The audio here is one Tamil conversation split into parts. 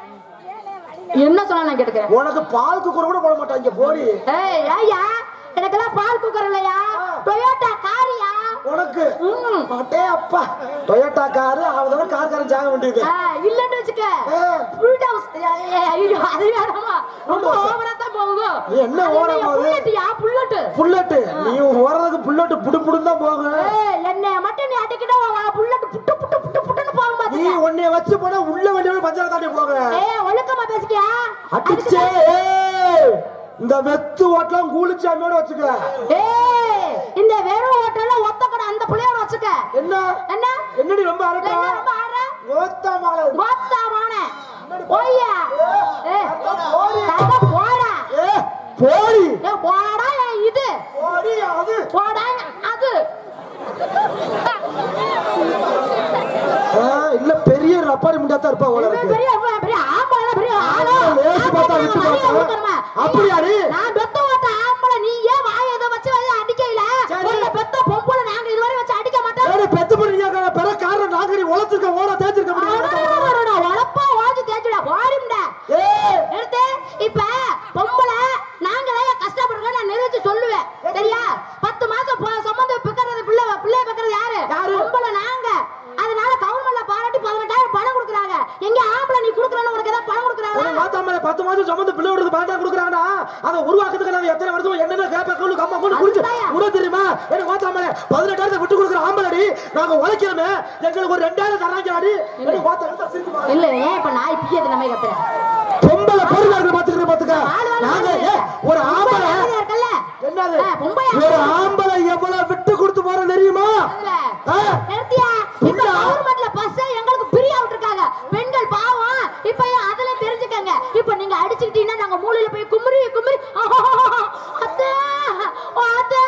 என்ன சொன்னா நான் கேட்டுக்கிறேன் உனக்கு பால் குக்கர் கூட போட மாட்டாங்க போடி ஏய் ஐயா எனக்கெல்லாம் பால் குக்கர் இல்லையா டொயோட்டா காரியா உனக்கு ம். அட்டே அப்பா டொயோட்டா காரு அவதான கார்காரன் ஜாக வேண்டியது ஆ, இல்லன்னு வச்சுக்க ஆ. புல் ஹவுஸ் ஐயோ அது வேணாமா ரொம்ப Bull house. ஓவரா தான் போகுது நீ என்ன ஓவரா போகுது? புல்லட்டியா புல்லட்டு புல்லட்டு நீ ஓடுறதுக்கு புல்லட்டு புடு புடுன்னு தான் போகும் ஏய் என்னைய மட்டும் நீ அடிக்கிட்ட புல்லட்டு புட்டு புட்டு புட்டு புட்டுன்னு போக நீ மாட்டேங்க உன்னைய வச்சு போனா உள்ள வண்டியோட பஞ்சாயத்து தாண்டி போக ஏய் ஒழுக்கமா பேசிக்கியா அடிச்சே ஏய், இந்த வெத்து ஓட்டலாம் கூலிச்சாமியோட வச்சுக்க ஏய் இந்த வெறும் ஹோட்டல்ல ஒத்த கடை அந்த புள்ளையோட வச்சுக்க என்ன என்ன என்னடி ரொம்ப அரட்டா என்ன ரொம்ப ஆடுற ஓத்தா மகள கோத்தாமான ஓய்யா ஏய் தங்க போடா ஏ போடி ஏய் போடா ஏன் இது போடி அது போடா அது ஆ, இல்ல பெரிய ரப்பாரி முடியாதான் இருப்பா போல இவன் இருக்கு பெரிய பெரிய ஆம்பளை பெரிய ஆளோ லேசு பார்த்தா விட்டு பார்த்தா. அப்படியாடி? நான் பெத்த ஓட்ட ஆம்பளை நீ ஏன் வாய் எதை வச்சு வந்து அடிக்கல சரி. உன்னை பெத்த பொம்பளை நாங்க இதுவரை வச்சு அடிக்க மாட்டோம் ஏடி பெத்து பண்ணியா பெற காரணம் நாகரி உழைச்சிருக்க ஓட தேய்ச்சிருக்க முடியும் உழப்பா வாங்கி தேய்ச்சுடா வாரிம்டா ஏய் எடுத்து இப்ப பொம்பளை நாங்களே கஷ்டப்படுறோம் நான் நிறுத்தி சொல்லுவேன் சரியா பத்து மாசம் போ- சுமந்து பிக்கிறது பிள்ளை பிள்ளை பிக்கிறது யாரு யாரு? பொம்பளை நாங்க அதனால கவர்மெண்ட்ல பாராட்டி பதினெட்டாயிரம் பணம் கொடுக்குறாங்க எங்க ஆம்பளை நீ கொடுக்குறன்னு உனக்கு ஏதாவது பணம் கொடுக்குறாங்க உனக்கு மாத்தாமல பத்து மாசம் சுமந்து பிள்ளை விடுறது பாட்டா கொடுக்குறாங்கடா அதை உருவாக்குறதுக்கு நாங்க எத்தனை வருஷம் என்னென்ன கேப்ப கவுளு கம்மா கொண்டு குடிச்சு அதுதான்யா. உனக்கு தெரியுமா எனக்கு மாத்தாமல பதினெட்டாயிரத்தை விட்டு கொடுக்குற ஆம்பளடி நாங்க உழைக்கிறோமே எங்களுக்கு ஒரு ரெண்டாயிரம் தராங்கடி எனக்கு மாத்தா சிரிக்குமா இல்ல ஏன் இப்ப நாய் பியது நம்ம கத்துறேன் பொம்பளை பொருளாதாரம் பாத்துக்கிறேன் பாத்துக்க ஆளு வேலை நாங்க வேலை. ஏ, ஒரு ஆம்பளை பொம்பளை இருக்கல்ல என்னது ஆ, பொம்பளை ஒரு ஆம்பளை எவ்வளவு விட்டு கொடுத்து போற தெரியுமா அதுல. ஆ? நிறுத்தியா இப்ப புள்ளா. கவர்மெண்ட்ல பஸ் எங்களுக்கு பிரியா விட்டுருக்காங்க பெண்கள் பாவம் இப்ப அதுல தெரிஞ்சுக்கங்க இப்ப நீங்க அடிச்சுக்கிட்டீங்கன்னா நாங்க மூலையில போய் குமுறி குமுறி அத்தா ஓ, அத்தா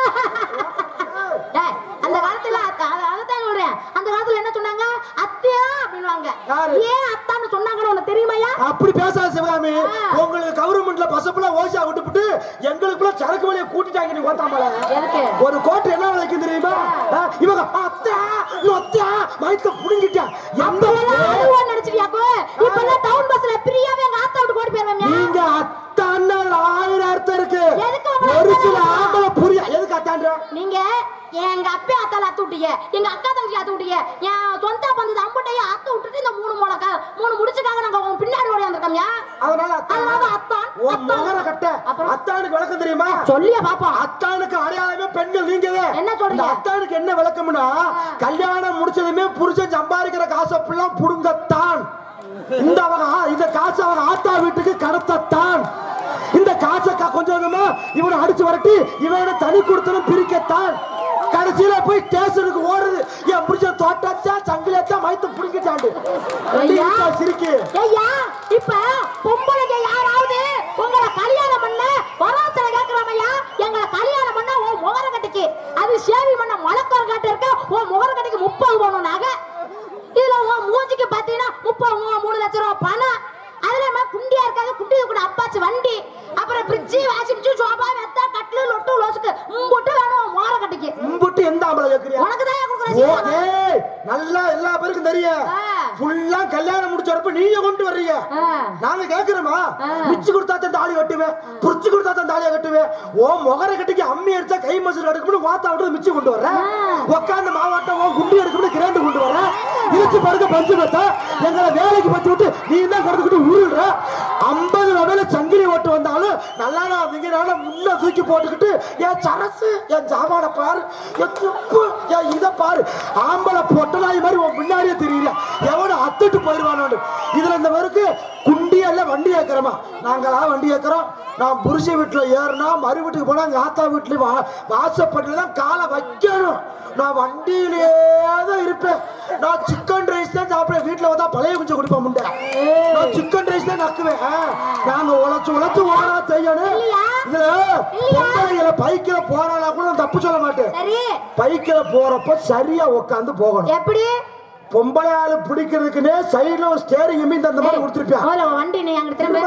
டேய், அந்த காலத்துல அத்த- அத- அதைத்தான் சொல்றேன் அந்த காலத்துல என்ன சொன்னாங்க அத்தியா அப்படின்னுவாங்க யாரு? ஏன் அத்தான்னு சொன்னாங்கன்னு உனக்கு தெரியுமாயா அப்படி பேசாத சிவகாமி ஆ. உங்களுக்கு கவர்மெண்ட்ல பசப்புல ஓசா விட்டுப்புட்டு எங்களுக்குள்ள சரக்கு வழியை கூட்டிட்டாங்க நீ ஓத்தாமல எதுக்கு ஒரு கோட்டு என்ன விலைக்கு தெரியுமா ஆ, இவங்க அத்தா நொத்தா மயத்த புடுங்கிட்டா எந்த அழுவா நடிச்சிருக்கியாக்கோ இப்பெல்லாம் டவுன் பஸ்ல பிரியாவே எங்க ஆத்தா விட்டு ஓடி போயிருவேன் நீங்க அத்தான்னு ஆயிரம் அர்த்தம் இருக்கு எதுக்கு அவங்க ஒரு சில அத்தா? ஆம்பளை புரியா எதுக்கு அத்தான்ற நீங்க எங்க அப்பா அத்தால அத்து விட்டீங்க எங்க அக்கா தங்கச்சி அத்து விட்டீங்க என் சொந்த பந்தது அம்பட்டையும் அத்து விட்டுட்டு இந்த மூணு மூலக்கா மூணு முடிச்சுக்காக நாங்க உங்க பின்னாடி ஓடி வந்திருக்கோம்யா அதனால அத்தா அதனால அத்தான், உன் அத்தான். முகர கட்ட அப்புறம்? அத்தானுக்கு விளக்கம் தெரியுமா சொல்லியா பாப்போம் அத்தானுக்கு அடையாளமே பெண்கள் நீங்கவே என்ன சொல்றீங்க? இந்த அத்தானுக்கு என்ன விளக்கம்னா கல்யாணம் முடிச்சதுமே புருஷன் சம்பாதிக்கிற காசை ஃபுல்லா புடுங்கத்தான் இந்த அவங்க ஆ- இந்த காசு அவங்க ஆத்தா வீட்டுக்கு கடத்தத்தான் இந்த காசை க- கொஞ்சம் கொஞ்சமா இவனை அடிச்சு வரட்டி இவனை தனி கொடுத்தனும் பிரிக்கத்தான் கடைசியில போய் ஸ்டேஷனுக்கு ஓடுது என் புருஷன் தோட்டாச்சா சங்கிலியாச்சா மயத்து புடிங்கிட்டாண்டு ஐயா. சிரிக்கு ஐயா இப்ப பொம்பளைங்க யாராவது உங்களை கல்யாணம் பண்ண வராத்துல கேக்குறாமையா எங்களை கல்யாணம் பண்ண உன் முகர கட்டிக்கு அது சேவி பண்ண மலக்கோர கட்டு இருக்க உன் முகர கட்டிக்கு முப்பது போகணும் நகை இதுல உன் மூஞ்சிக்கு பாத்தீங்கன்னா முப்பது மூணு மூணு லட்சம் ரூபாய் பணம் அதுல நம்ம குண்டியா இருக்காது குண்டி கூட அப்பாச்சு வண்டி அப்புறம் பிரிட்ஜி வாஷிங் மிஷின் சோபா வெத்தா கட்லு லொட்டு லோசுக்கு மும்புட்டு வேணும் உன் முகர கட்டிக்கு மும்பிட்டு எந்த ஆம்பளை கேக்குறியா உனக்கு தான் ஓ, கொடுக்குறேன் ஏய், நல்லா எல்லா பேருக்கும் தெரியும் ஆ. ஃபுல்லா கல்யாணம் முடிச்ச நீங்க கொண்டு வர்றீங்க நாங்க கேக்குறோமா ஆ. மிச்சு கொடுத்தா தான் தாலி கட்டுவேன் புடிச்சு கொடுத்தா தான் தாலியை கட்டுவேன் ஓ முகர கட்டிக்கு அம்மி அடிச்சா கை மசூர் எடுக்கணும் வாத்தா விட்டு மிச்சு கொண்டு வர்றேன் ஆ. உட்காந்து மாவாட்டம் ஓ குண்டி எடுக்கணும் கிரேண்டு கொண்டு வர்றேன் இழுச்சு படுக்க பஞ்சு பார்த்தா எங்களை வேலைக்கு பத்தி விட்டு நீ தான் கடந்துக்கிட்டு உருள்ற ஐம்பது ரூபாயில சங்கிலி ஓட்டு வந்தாலும் நல்லா நான் திங்கனால முன்ன தூக்கி போட்டுக்கிட்டு என் சரசு என் ஜாமான பாரு என் துப்பு என் இதை பாரு ஆம்பளை பொட்டலாய் மாதிரி உன் முன்னாடியே தெரியல எவனோ அத்துட்டு போயிடுவானு இதுல இந்த பேருக்கு குண்டி அல்ல வண்டி ஏக்கிறோமா நாங்களா வண்டி ஏக்கிறோம் நான் புருஷ வீட்டுல ஏறினா மறு வீட்டுக்கு போனா எங்க ஆத்தா வீட்டுல வா வாசப்பட்டுல தான் காலை வைக்கணும் நான் வண்டியிலே தான் இருப்பேன் நான் சிக்கன் ரைஸ் தான் சாப்பிடுவேன் வீட்டுல வந்தா பழைய குஞ்சு குடிப்பேன் முண்டை நான் சிக்கன் ரைஸ் தான் நக்குவேன் ஆ, நாங்க உழைச்சு உழைச்சு ஓடா செய்யணும் இல்லையா? இதுல இல்லையா? பொம்பளைங்கள பைக்கில போறானா கூட நான் தப்பு சொல்ல மாட்டேன் சரி பைக்கில போறப்ப சரியா உட்காந்து போகணும் எப்படி பொம்பளை ஆளு பிடிக்கிறதுக்குன்னே சைடுல ஒரு ஸ்டேரிங் மீன் அந்த மாதிரி கொடுத்துருப்பியா முதல்ல உன் வண்டி நீ அங்கிட்டு திரும்ப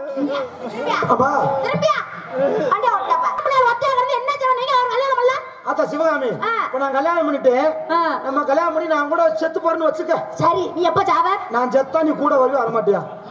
அப்பா திரும்பியா வண்டி ஓட்டாப்பா அப்படியே ஒத்தையா கிடந்து என்ன செய்வோம் நீங்க அவர் கல்யாணம் பண்ணல அத்தா சிவகாமி ஆ. இப்ப நான் கல்யாணம் பண்ணிட்டு ஆ. நம்ம கல்யாணம் பண்ணி நான் கூட செத்து போறேன்னு வச்சுக்க சரி நீ எப்ப சாவ நான் செத்தா நீ கூட வரவே வரமாட்டியா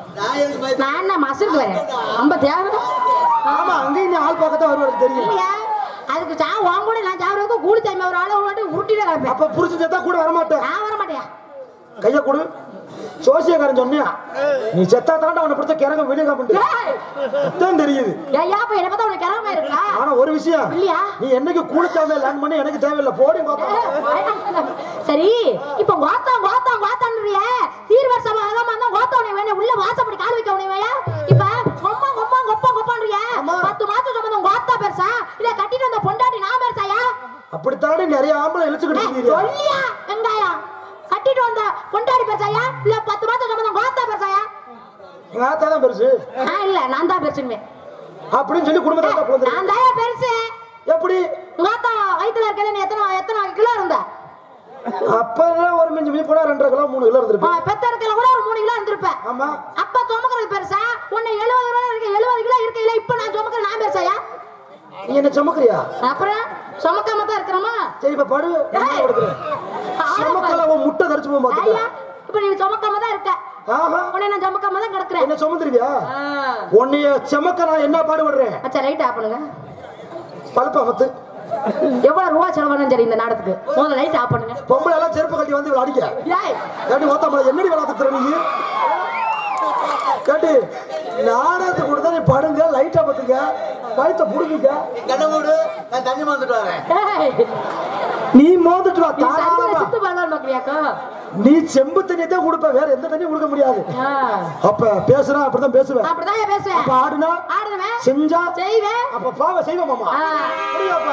நான் என்ன மசருக்கு வரேன் ரொம்ப தேவை ஆமா அங்கேயும் நீ ஆள் பார்க்கத்தான் வருவாரு தெரியும் இல்லையா அதுக்கு சா வாங்க கூட நான் சாப்பிடுறதுக்கு கூலி டைம் ஒரு ஆளை விட்டு உருட்டிட்டு கிடப்பேன் அப்ப புரிச்சு செத்தா கூட வரமாட்டேன் நான் வர மாட்டேன் கைய கொடு சோசியக்காரன் சொன்னியா நீ செத்தா தாண்டா அவனை பிடிச்ச கிறங்க வெளியே காப்பிட்டு ஏய், தான் தெரியுது ஏய்யா, அப்ப என்னை பார்த்தா உனக்கு கிளம்ப இருக்கா ஆனா ஒரு விஷயம் இல்லையா? நீ என்னைக்கு கூலிச்சாவே லேண்ட் பண்ணி எனக்கு தேவையில்லை போடி பார்த்தா சரி இப்ப வாத்தா வாத்தா வாத்தான்றிய தீர்வர் சபை அகமா இருந்தா வாத்தா உனக்கு வேணும் உள்ள வாசப்படி கால் வைக்க உனக்கு வேயா இப்ப கொம்மா கொம்மா கொப்பா கொப்பான்றிய ஆமா. பத்து மாசம் சம்பந்தம் வாத்தா பெருசா இல்ல கட்டிட்டு வந்த பொண்டாட்டி நான் பெருசாயா அப்படித்தானே நிறைய ஆம்பளை இழுச்சுக்கிட்டு ஏய், இருக்கீங்க சொல்லியா வெங்காயம் கட்டிட்டு வந்த பொண்டாட்டி பெருசாயா இல்ல பத்து மாசம் சம்பந்தம் வாத்தா பெருசாயா எங்க ஆத்தா தான் பெருசு நான் இல்ல நான் தான் பெருசுமே அப்படின்னு சொல்லி குடும்பத்தை தான் பிறந்து நான் தான் பெருசு எப்படி உங்க ஆத்தா வயித்துல இருக்கல நீ எத்தனை எத்தனை கிலோ இருந்த அப்பதான் ஒரு மிஞ்சி மிஞ்சி போனா ரெண்டரை கிலோ மூணு கிலோ இருந்திருப்பேன் பெத்த இருக்கல கூட ஒரு மூணு கிலோ இருந்திருப்பேன் ஆமா அப்ப சுமக்கிறது பெருசா உன்னை எழுபது கிலோ இருக்கு எழுபது கிலோ இருக்கையில இப்ப நான் சுமக்கிறது நான் பெருசாயா நீ என்ன சுமக்குறியா அப்புறம் சுமக்காம தான் இருக்கிறோமா சரி இப்ப படு நான் கொடுக்குறேன் சுமக்கல உன் முட்டை தரிச்சு போக ஐயா மாட்டேன் இப்ப நீ சுமக்காம தான் இருக்க ஆஹா உன்னை நான் சுமக்காம தான் கிடக்குறேன் என்ன சுமந்துருவியா உன்னைய செமக்க நான் என்ன பாடுபடுறேன் அச்சா ரைட் ஆஃப் பண்ணுங்க பழுப்பா மத்து எவ்வளவு ரூபா செலவானும் சரி இந்த நாடகத்துக்கு முதல்ல லைட் ஆஃப் பண்ணுங்க பொம்பளை எல்லாம் செருப்பு கட்டி வந்து இவ்வளவு அடிக்க ஏய் கேட்டு ஓத்தாமலை என்னடி வளர்த்து நீ கேட்டு நாடகத்தை கொடுத்தா நீ படுங்க லைட்டா பத்துங்க கழுத்தை புடுங்க கண்ணை மூடு நான் தண்ணி வந்துட்டு வரேன் ஏய், நீ மோந்துட்டு வா நீ சண்டை தாராளமா சுத்து பண்ணலாம் பாக்குறியாக்கா நீ செம்பு தண்ணி தான் கொடுப்ப வேற எந்த தண்ணியும் கொடுக்க முடியாது ஆ, அப்ப பேசுனா அப்படிதான் பேசுவேன் அப்படிதான் ஏன் பேசுவேன் அப்ப ஆடுனா ஆடுவேன் செஞ்சா செய்வேன் அப்ப பாவ செய்வோம் மாமா ஆ. புரியாப்பா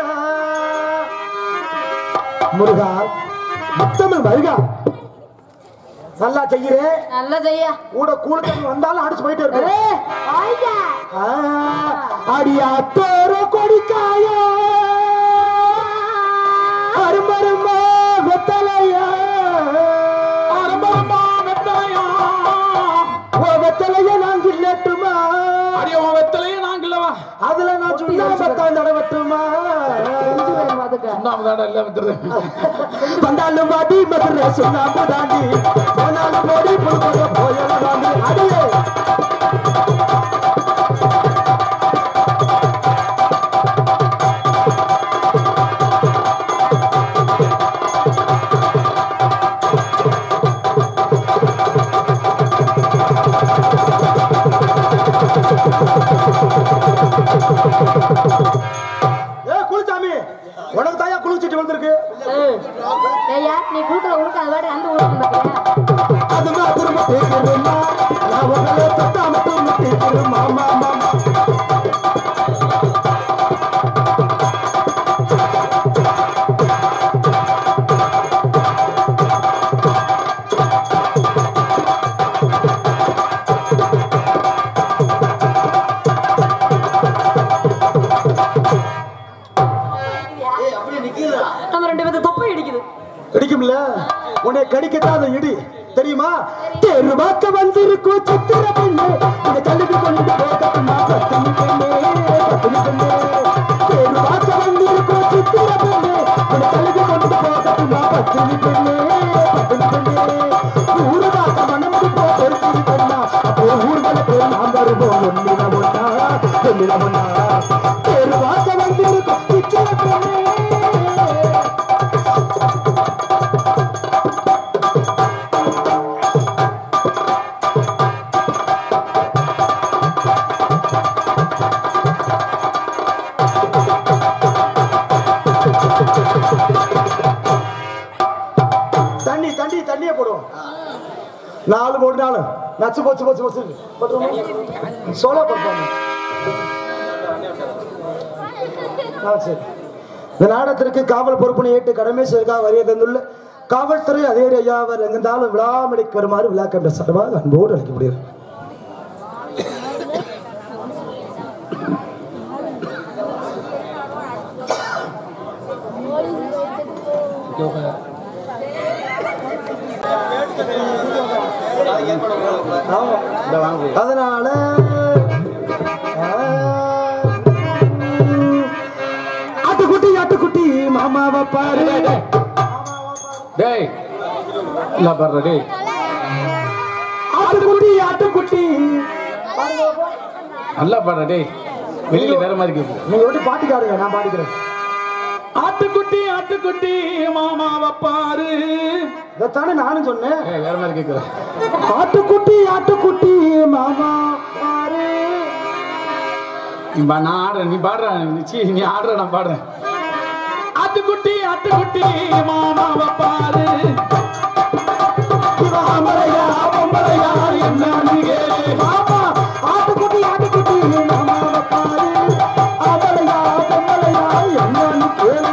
முருகா முத்தமிழ் வருகா நல்லா செய்கிறேன் நல்லா செய்ய கூட கூலத்தண்ணி வந்தாலும் அடிச்சு போயிட்டு இருப்பேன் ஏய், ஐயா ஆ, அடியா தோர கொடிக்காய அருமருமா வெத்தலையா அருமருமா வெத்தலையா ஓ வெத்தலைய நான் கிள்ளட்டுமா அடியோ வெத்தலையே நாங்கல்லவா அதுல நான் சுண்ணாம்பத்தான் தடவட்டுமா அதுக்கு ஒன்னாமதாடா எல்லாம் வந்துருது வந்தாலும் வாடி மதுரை சுண்ணாம்பு தாண்டி போனாலும் போடி புல்பக போயலாம் தாண்டி அடியே ஏ குளிச்சாமி உனக்கு தாயா குளிச்சிட்டு வந்திருக்கு ஏய், ஏய்யா நீ கூட்டுற ஊருக்கு அது வாடி அந்த ஊருக்கு பாக்குறியா அது மாத்திரம் தேக்கிறமா நான் உங்களை தொட்டா மட்டும் தேக்கிறமா மாமா ஏய் அப்படியே நிக்கிறா நம்ம ரெண்டு பேரும் தொப்பை அடிக்குது இடிக்கும்ல உன்னை கடிக்கத்தான் அந்த இடி தெரியுமா தெருவாக்க வந்திருக்கும் சித்திர பெண்ணு உன்னை தள்ளிட்டு கொண்டு போகட்டுமா பத்தினி பெண்ணே பத்தினி பெண்ணே தெருவாக்க வந்திருக்கும் சித்திர பெண்ணு உன்னை தள்ளிட்டு கொண்டு போகட்டுமா பத்தினி பெண்ணே பத்தினி பெண்ணே ஊருவாக்க மனம் போ பொறுத்திரு பெண்ணா அப்போ ஊர்வல போய் நாம் வருவோம் ஒன்னில ஒன்னா ஒன்னில ஒன்னா தெருவாக்க வந்திருக்கும் சித்திர பெண்ணே தண்ணி தண்ணி தண்ணியே போடுவோம் நாலு மூணு நாள் நச்சு போச்சு போச்சு போச்சு போட்டுருவோமா? சோளா போட்டுருவோம் ஆ, சரி இந்த நாடகத்திற்கு காவல் பொறுப்பினை ஏற்று கடமை செய்வதற்காக வரிய தந்துள்ள காவல்துறை அதிகாரி ஐயா அவர் எங்கிருந்தாலும் விழாமணிக்கு வருமாறு விழா கண்ட சார்பாக அன்போடு அழைக்கப்படுகிறது ஆமா. அதனால ஆ, ஆட்டுக்குட்டி ஆட்டுக்குட்டி மாமாவை பாரு டேய் இல்ல பாரு டேய் ஆட்டுக்குட்டி ஆட்டுக்குட்டி நல்லா பாடுற டேய் வெளியில வேற மாதிரி கேட்குது நீங்க வந்து பாட்டுக்காருங்க நான் பாடிக்கிறேன் ஆட்டுக்குட்டி ஆட்டுக்குட்டி மாமாவை பாரு இதைத்தானே நானும் சொன்னேன் ஏய், வேற மாதிரி கேட்குறேன் ஆட்டுக்குட்டி ஆட்டுக்குட்டி மாமா பாரு நீ பா- நான் ஆடுறேன் நீ பாடுற நீ சீ, நீ ஆடுற நான் பாடுறேன் ஆட்டுக்குட்டி ஆட்டுக்குட்டி மாமாவை பாரு இவன் ஆம்பளையா, பொம்பளையா, என்னன்னு கேளு. மாமா ஆட்டுக்குட்டி ஆட்டுக்குட்டி மாமாவை பாரு ஆம்பளையா பொம்பளையா என்னன்னு கேளு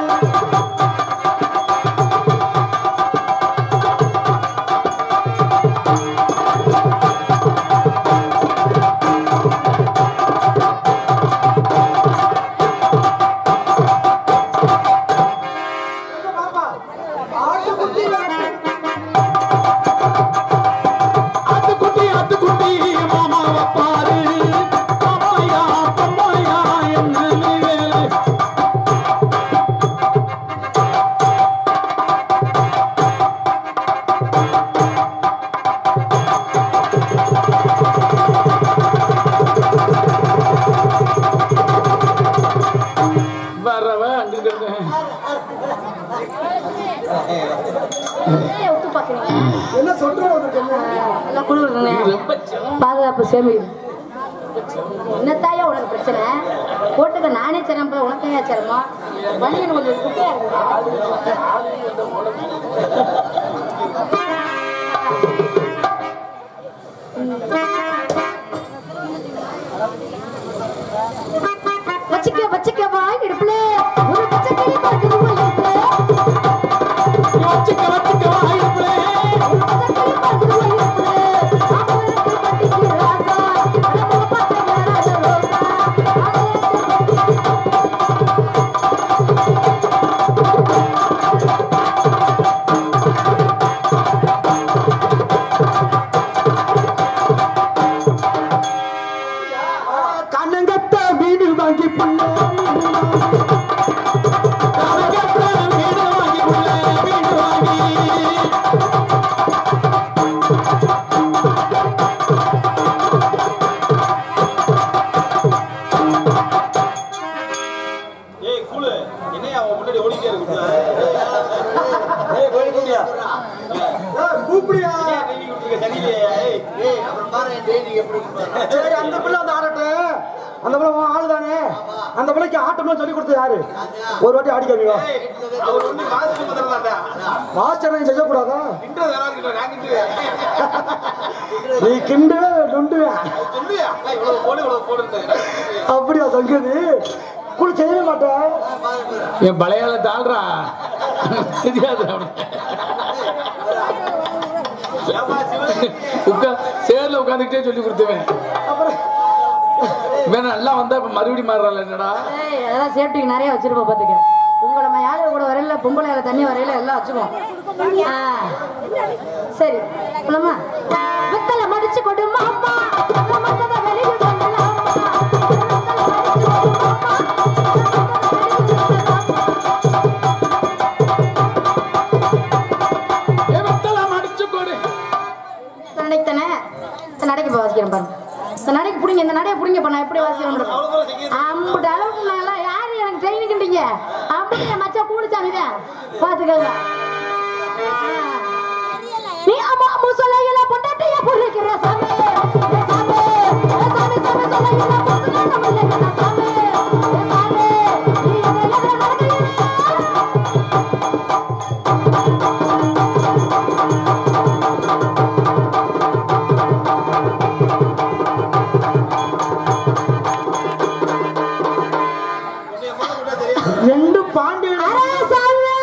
ஆட்டுக்குட்டி ஆட்டுக்குட்டி மாமாவை பாரு பொம்மையா பொம்மையா என்னன்னு கேளு. வரவ அங்கிட்டு இருக்கு. ஏன் ஒத்து பாக்குறீங்க என்ன சொல்றேன் உனக்கு என்ன? எல்லாம் குளிர்றேன் இது ரொம்ப சிரமம். பாதுகாப்பு சேமி என்னத்தாயா உனக்கு பிரச்சனை போட்டுக்க நானே சிரமம் போல உனக்கையா சிரமம் வண்டி எனக்கு கொஞ்சம் குப்பையா இருக்கு வச்சுக்க வச்சுக்க வாய் இடுப்புல ஒரு பச்சை கிளி பறக்குது உன் இடுப்புல. வச்சுக்க வச்சுக்க வாய்ப்புலே. ஒரு பச்சை கிளி பறக்குது உன் இடுப்புல. அவளுக்கு கட்டிக்கு ராசா, அடமுக பார்த்தா ராஜ ரோசா. அவளுக்கு கண்ணங்கத்த வீடு வாங்கி புள்ள கனகத்த வீடு வாங்கி புள்ள, வீடு வாங்கி. ஏய் கூலு என்னையா அவன் முன்னாடி ஓடிட்டே இருக்கு ஏய் போயிடுங்க கூப்பிடியா ட்ரைனிங் கொடுத்துருக்க சரியில்லையே ஏய் ஏய் அப்புறம் பாரு ட்ரைனிங் எப்படி இருக்கு சரி அந்த பிள்ளை வந்து ஆடட்டும் அந்த பிள்ளை உன் ஆளு தானே அந்த பிள்ளைக்கு ஆட்டம்னு சொல்லி கொடுத்தது யாரு ஒரு வாட்டி ஆடி காமிங்க ஏய் அவர் வந்து மாசத்துக்கு பத்திரமாட்டா மாஸ்டர் நீ செய்யக்கூடாதா இன்ட்ரோ வேற இருக்கு நான் கிட்டு நீ கிண்டு நொண்டு சொல்லுயா இவ்வளவு போடு இவ்வளவு போடுன்னு அப்படியா சங்கதி குழு செய்யவே மாட்டேன் என் பழையால தாழ்றா தெரியாது அவனுக்கு. ஏமா சிவன் உட்கா சேர்ல உட்காந்துக்கிட்டே சொல்லி கொடுத்துவேன் அப்புறம் இவன் நல்லா வந்தா இப்ப மறுபடியும் மாறுறாள் என்னடா ஏய், அதெல்லாம் சேஃப்டிக்கு நிறைய வச்சிருப்போம் பாத்துக்க உங்களை நம்ம யாரு கூட வரையில பொம்பளை தண்ணி வரையில எல்லாம் வச்சுக்குவோம் ஆ, சரி போலாமா வெத்தலை மடிச்சு கொடு மாமா மத்தத வெளிய சொல்லலாமா வெத்தலை மடிச்சு கொடு மாமா, மத்தத வெளிய சொல்லலாமா. ஏன் வெத்தலை மடிச்சு கொடு இந்த நடைக்கு தானே இந்த நடைக்கு போய் வாசிக்கிறேன் பாருங்க இந்த நடைக்கு பிடிங்க இந்த நடையை பிடிங்க பண்ண எப்படி வாசிக்கிறேன் அம்புட்டு அளவுக்கு நாங்களாம் யாரு எனக்கு ட்ரைனிங் அம்புட்டு என் மச்சா கூடிச்சாமி தான் பாத்துக்கோங்க நீ அம்மா அம்மு சொல்லையில பொண்டாட்டிய புரிக்கிற சாமி ஏ சாமி ஏ சாமி சாமி சொல்லையில பொசுனா தமிழ்ல சாமி ஏ சாமி நீ எதை எதை நடக்கிறீங்க ரெண்டு பாண்டியன் அரே சாமி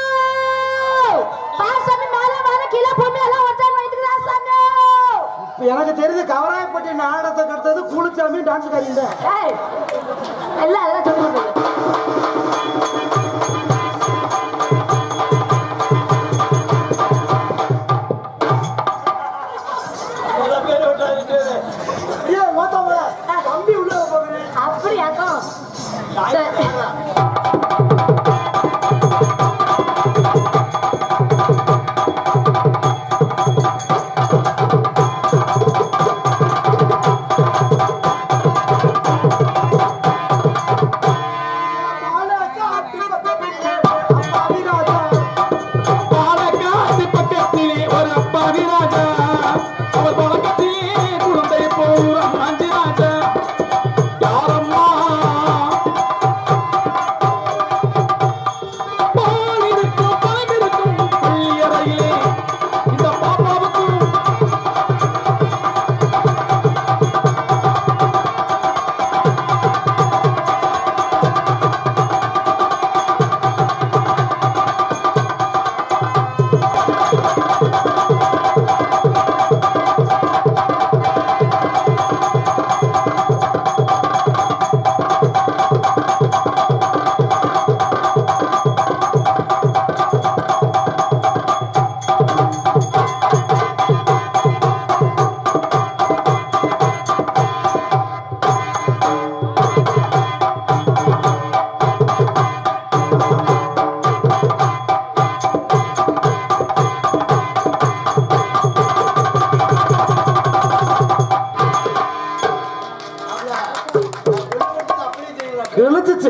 பாசாமி மேல மேல கீழே பொண்ணு எல்லாம் ஒருத்தர் வைத்துக்கிறா சாமி இப்ப எனக்கு தெரிஞ்சு கவராயப்பட்டி நாடகத்தை கட்டுறது குளிச்சாமி டான்ஸ் காரிங்க ஏய் எல்லாம் அதெல்லாம் சொல்லுங்க ஏன் மொத்தம் தம்பி உள்ள போகிறேன் அப்படியாக்கும் சரி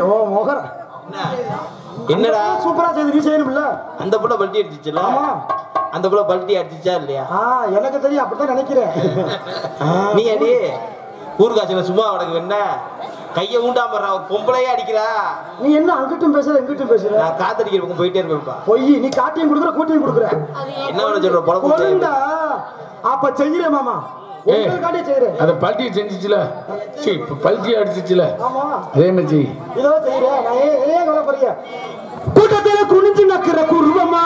ஓ முகர என்னடா சூப்பரா செய்து நீ செய்யணும்ல அந்த புள்ள பல்ட்டி அடிச்சுச்சுல ஆமா அந்த புள்ள பல்ட்டி அடிச்சுச்சா இல்லையா ஆ எனக்கு தெரியும் அப்படித்தான் நினைக்கிறேன் நீ அடி ஊர்காய்ச்சல சும்மா உனக்கு என்ன கைய ஊண்டாமறா ஒரு பொம்பளையே அடிக்கிறா நீ என்ன அங்கிட்டும் பேசுற எங்கிட்டும் பேசுற நான் காத்தடிக்கிற பக்கம் போயிட்டே இருப்பேன்ப்பா பொய் நீ காட்டியும் கொடுக்குற கூட்டியும் கொடுக்குற என்ன பண்ண சொல்ற பொழப்பு பொருண்டா அப்ப செய்யறேன் மாமா ஏய். உங்களுக்காண்டி செய்யறேன் அதை பல்ட்டி செஞ்சுச்சுல சரி இப்போ பல்ட்டி அடிச்சிச்சுல ஆமா அதே மாதிரி செய். இதோ செய்யறேன் நான் ஏன் ஏன் கவலைப்படுறீங்க கூட்டத்தில குனிஞ்சு நக்கிற குருவமா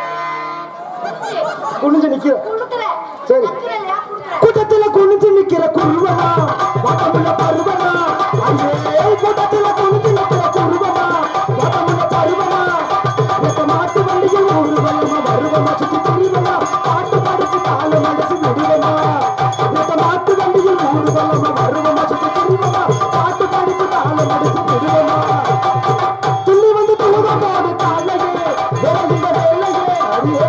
குனிஞ்சு நிக்கிற குடுக்குற சரி. நக்குற இல்லையா? குடுக்குற. கூட்டத்தில குனிஞ்சு நிக்கிற குருவமா வட்டமுள்ள பருவமா ஐயே கூட்டத்தில குனிஞ்சு நிக்கிற குருவமா வட்டமுள்ள பருவமா இந்த மாட்டு வண்டியில் ஊர்வலமா வருவமா சுத்தி திரிவமா பாட்டு படிச்சு காலம் அடிச்சு விடுவமா இந்த மாட்டு வண்டியில் ஊர்வலமா வருவமா சுத்தி திரிவமா பாட்டு படிச்சு காலம் அடிச்சு விடுவமா துள்ளி வந்து துழுவமோடு தாழையே விரைந்த வேலையே அடியே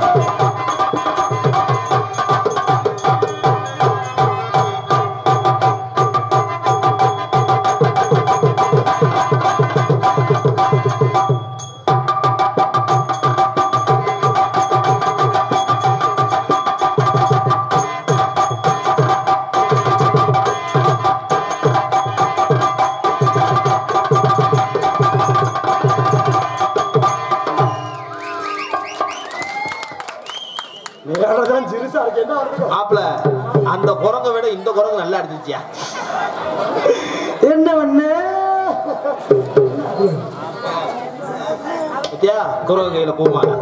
மேலதான் சிறுசா இருக்கு என்ன வருது மாப்பிள அந்த குரங்க விட இந்த குரங்கு நல்லா அடிச்சிச்சியா என்ன பண்ணு பத்தியா குரங்கு கையில பூமால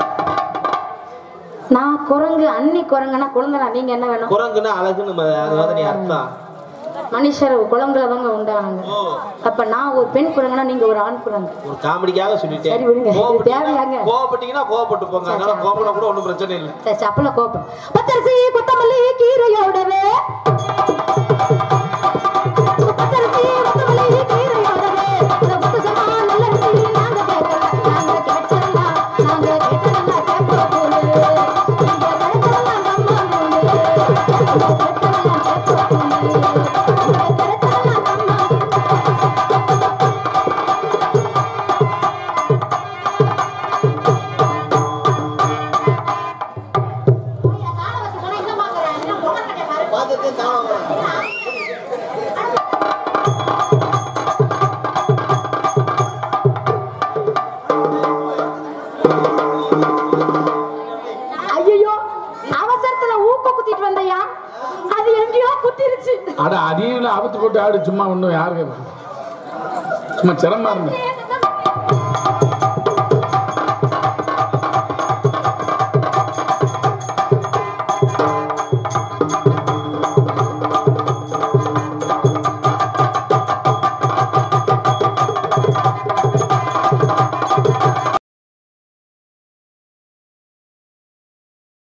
நான் குரங்கு அன்னி குரங்குனா குழந்தைனா நீங்க என்ன வேணும் குரங்குன்னா அழகுன்னு ம- அது வந்து நீ அர்த்தம் மனுஷர் குழந்தைல தாங்க உண்டானாங்க ஓ அப்ப நான் ஒரு பெண் குரங்குனா நீங்க ஒரு ஆண் குரங்கு ஒரு காமெடிக்காக சொல்லிட்டேன் சரி, விடுங்க. இது கோவப்பட்டீங்கன்னா- தேவையாங்க? கோவப்பட்டீங்கன்னா கோவப்பட்டு போங்க அதனால கோவப்பட கூட ஒண்ணும் பிரச்சனை இல்லை சரி சப்பல கோப்பம் பத்தரிசி கொத்தமல்லி கீரையோடவே பத்தரிசி கொத்தமல்லி கீரையோடவே இந்த புதுசமா நல்ல ருசி நாங்க கேட்கலாம் நாங்க கேட்கலாம் நாங்க கேட்கலாம் கேட்க போலே நீங்க கேட்கலாம் நம்ம போலே நீங்க கேட்கலாம் கேட்க போலே நீங்க கேட்கலாம் நம்ம பார்த்துட்டு தானம் ஐயோ அவசரத்துல ஊக்க குத்திட்டு வந்தையா அது எங்கேயோ குத்திருச்சு அட அதையும் இல்லை ஆபத்து போட்டு ஆடு சும்மா ஒன்றும் யாருக்கு சும்மா சிரமமா இருந்தேன்